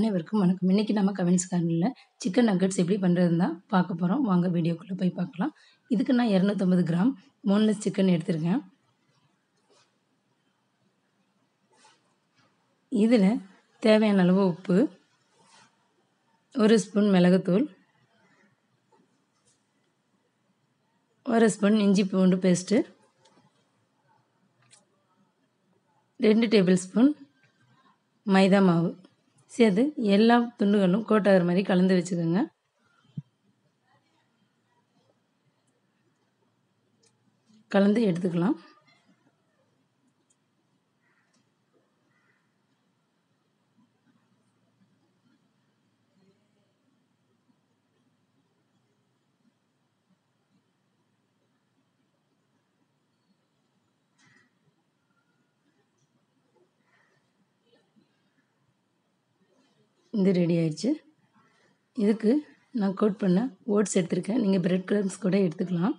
அனைவருக்கும் வணக்கம் இன்றைக்கி நம்ம கமெண்ட்ஸ் கார்னரில் சிக்கன் நக்கட்ஸ் எப்படி பண்ணுறதுன்னு தான் பார்க்க போகிறோம் வாங்க வீடியோக்குள்ளே போய் பார்க்கலாம் இதுக்கு நான் இரநூத்தம்பது கிராம் போன்லெஸ் சிக்கன் எடுத்திருக்கேன் இதில் தேவையான அளவு உப்பு ஒரு ஸ்பூன் மிளகுத்தூள் ஒரு ஸ்பூன் இஞ்சி பூண்டு பேஸ்ட்டு ரெண்டு டேபிள் ஸ்பூன் மைதா மாவு சேர்த்து எல்லா துண்டுகளும் கோட்டாகிற மாதிரி கலந்து வச்சுக்கோங்க கலந்து எடுத்துக்கலாம் இது ரெடி ஆயிடுச்சு இதுக்கு நான் கோட் பண்ண ஓட்ஸ் எடுத்திருக்கேன் நீங்கள் பிரெட் க்ரம்ஸ் கூட எடுத்துக்கலாம்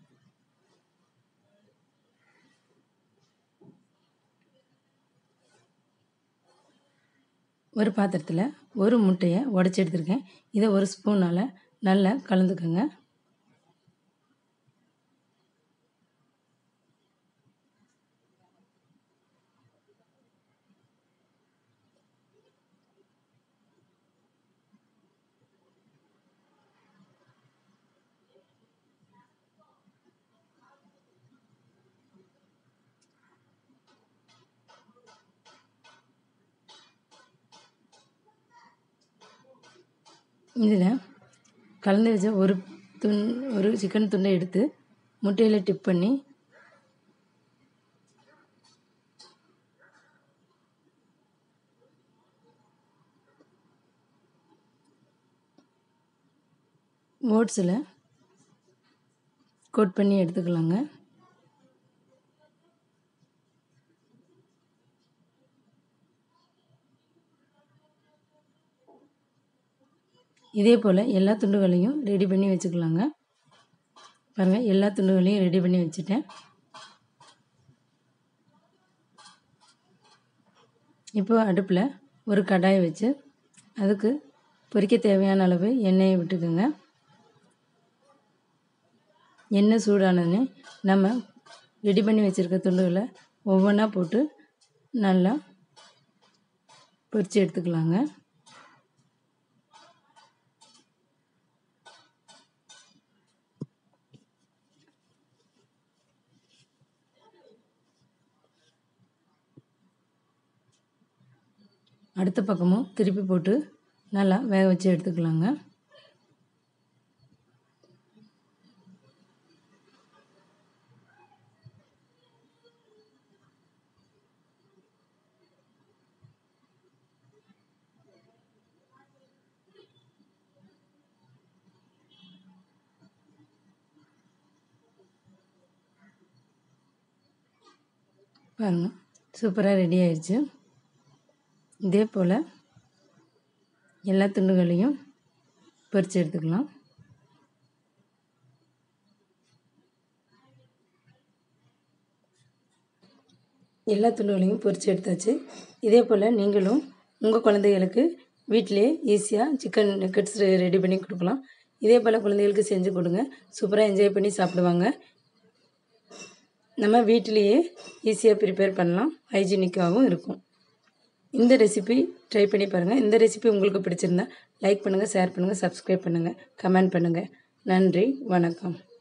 ஒரு பாத்திரத்தில் ஒரு முட்டையை உடச்சி எடுத்திருக்கேன் இதை ஒரு ஸ்பூனால் நல்லா கலந்துக்கோங்க இதில் கலந்து வச்ச ஒரு துண் ஒரு சிக்கன் துண்டை எடுத்து முட்டையில் டிப் பண்ணி ஓட்ஸில் கோட் பண்ணி எடுத்துக்கலாங்க இதே போல் எல்லா துண்டுகளையும் ரெடி பண்ணி வச்சுக்கலாங்க பாருங்கள் எல்லா துண்டுகளையும் ரெடி பண்ணி வச்சுட்டேன் இப்போ அடுப்பில் ஒரு கடாயை வச்சு அதுக்கு பொரிக்க தேவையான அளவு எண்ணெயை விட்டுக்குங்க எண்ணெய் சூடானதுன்னு நம்ம ரெடி பண்ணி வச்சுருக்க துண்டுகளை ஒவ்வொன்றா போட்டு நல்லா பொரித்து எடுத்துக்கலாங்க அடுத்த பக்கமும் திருப்பி போட்டு நல்லா வேக வச்சு எடுத்துக்கலாங்க பாருங்கள் சூப்பராக ரெடி ஆயிடுச்சு இதே போல் எல்லா துண்டுகளையும் பொரித்து எடுத்துக்கலாம் எல்லா துண்டுகளையும் பொரித்து எடுத்தாச்சு இதே போல் நீங்களும் உங்கள் குழந்தைகளுக்கு வீட்டிலே ஈஸியாக சிக்கன் நக்கட்ஸ் ரெடி பண்ணி கொடுக்கலாம் இதே போல் குழந்தைகளுக்கு செஞ்சு கொடுங்க சூப்பராக என்ஜாய் பண்ணி சாப்பிடுவாங்க நம்ம வீட்டிலையே ஈஸியாக ப்ரிப்பேர் பண்ணலாம் ஹைஜீனிக்காகவும் இருக்கும் இந்த ரெசிபி ட்ரை பண்ணி பாருங்கள் இந்த ரெசிபி உங்களுக்கு பிடிச்சிருந்தா லைக் பண்ணுங்கள் ஷேர் பண்ணுங்கள் சப்ஸ்கிரைப் பண்ணுங்கள் கமெண்ட் பண்ணுங்கள் நன்றி வணக்கம்